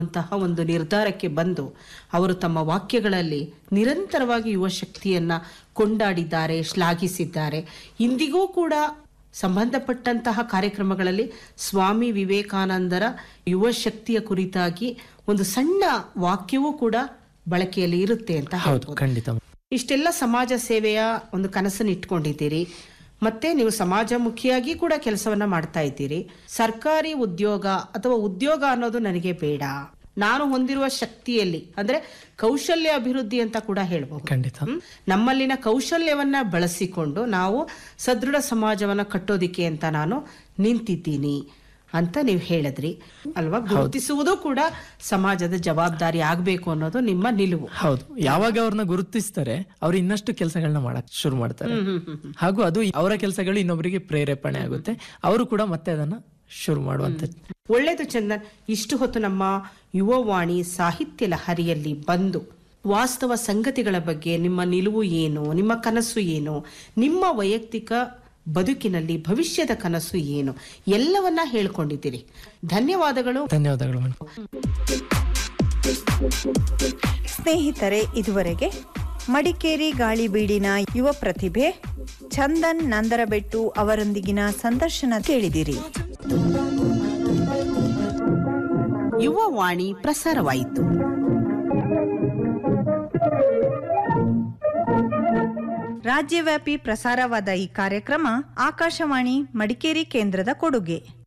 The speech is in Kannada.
ಅಂತಹ ಒಂದು ನಿರ್ಧಾರಕ್ಕೆ ಬಂದು ಅವರು ತಮ್ಮ ವಾಕ್ಯಗಳಲ್ಲಿ ನಿರಂತರವಾಗಿ ಯುವ ಶಕ್ತಿಯನ್ನ ಕೊಂಡಾಡಿದ್ದಾರೆ ಶ್ಲಾಘಿಸಿದ್ದಾರೆ ಇಂದಿಗೂ ಕೂಡ ಸಂಬಂಧಪಟ್ಟಂತಹ ಕಾರ್ಯಕ್ರಮಗಳಲ್ಲಿ ಸ್ವಾಮಿ ವಿವೇಕಾನಂದರ ಯುವ ಶಕ್ತಿಯ ಕುರಿತಾಗಿ ಒಂದು ಸಣ್ಣ ವಾಕ್ಯವೂ ಕೂಡ ಬಳಕೆಯಲ್ಲಿ ಇರುತ್ತೆ ಅಂತ ಹೌದು ಹೇಳ್ಬೋದು. ಖಂಡಿತ ಇಷ್ಟೆಲ್ಲ ಸಮಾಜ ಸೇವೆಯ ಒಂದು ಕನಸನ್ನು ಇಟ್ಕೊಂಡಿದ್ದೀರಿ ಮತ್ತೆ ನೀವು ಸಮಾಜಮುಖಿಯಾಗಿ ಕೂಡ ಕೆಲಸವನ್ನ ಮಾಡ್ತಾ ಇದ್ದೀರಿ ಸರ್ಕಾರಿ ಉದ್ಯೋಗ ಅಥವಾ ಉದ್ಯೋಗ ಅನ್ನೋದು ನನಗೆ ಬೇಡ ನಾನು ಹೊಂದಿರುವ ಶಕ್ತಿಯಲ್ಲಿ ಅಂದ್ರೆ ಕೌಶಲ್ಯ ಅಭಿವೃದ್ಧಿ ಅಂತ ಕೂಡ ಹೇಳ್ಬಹುದು ಖಂಡಿತ ಹ್ಮ್? ನಮ್ಮಲ್ಲಿನ ಕೌಶಲ್ಯವನ್ನ ಬಳಸಿಕೊಂಡು ನಾವು ಸದೃಢ ಸಮಾಜವನ್ನ ಕಟ್ಟೋದಿಕ್ಕೆ ಅಂತ ನಾನು ನಿಂತಿದ್ದೀನಿ ಅಂತ ನೀವು ಹೇಳಿದ್ರಿ ಅಲ್ವಾ ಗುರುತಿಸುವುದು ಕೂಡ ಸಮಾಜದ ಜವಾಬ್ದಾರಿ ಆಗ್ಬೇಕು ಅನ್ನೋದು ನಿಮ್ಮ ನಿಲುವು ಹೌದು ಯಾವಾಗ ಅವ್ರನ್ನ ಗುರುತಿಸ್ತಾರೆ ಅವ್ರು ಇನ್ನಷ್ಟು ಕೆಲಸಗಳನ್ನ ಮಾಡಕ್ ಶುರು ಮಾಡ್ತಾರೆ ಹಾಗೂ ಅದು ಅವರ ಕೆಲಸಗಳು ಇನ್ನೊಬ್ಬರಿಗೆ ಪ್ರೇರೇಪಣೆ ಆಗುತ್ತೆ ಅವರು ಕೂಡ ಮತ್ತೆ ಅದನ್ನ ಶುರು ಮಾಡುವಂತ ಒಳ್ಳೆಯದು ಚಂದನ್ ಇಷ್ಟು ಹೊತ್ತು ನಮ್ಮ ಯುವವಾಣಿ ಸಾಹಿತ್ಯ ಲಹರಿಯಲ್ಲಿ ಬಂದು ವಾಸ್ತವ ಸಂಗತಿಗಳ ಬಗ್ಗೆ ನಿಮ್ಮ ನಿಲುವು ಏನು ನಿಮ್ಮ ಕನಸು ಏನು ನಿಮ್ಮ ವೈಯಕ್ತಿಕ ಬದುಕಿನಲ್ಲಿ ಭವಿಷ್ಯದ ಕನಸು ಏನು ಎಲ್ಲವನ್ನ ಹೇಳ್ಕೊಂಡಿದ್ದೀರಿ ಧನ್ಯವಾದಗಳು ಧನ್ಯವಾದಗಳು ಮೇಡಮ್ ಸ್ನೇಹಿತರೆ ಇದುವರೆಗೆ ಮಡಿಕೇರಿ ಗಾಳಿಬೀಡಿನ ಯುವ ಪ್ರತಿಭೆ ಚಂದನ್ ನಂದರಬೆಟ್ಟು ಅವರೊಂದಿಗಿನ ಸಂದರ್ಶನ ಕೇಳಿದಿರಿ ಯುವವಾಣಿ ಪ್ರಸಾರವಾಯಿತು ರಾಜ್ಯವ್ಯಾಪಿ ಪ್ರಸಾರವಾದ ಈ ಕಾರ್ಯಕ್ರಮ ಆಕಾಶವಾಣಿ ಮಡಿಕೇರಿ ಕೇಂದ್ರದ ಕೊಡುಗೆ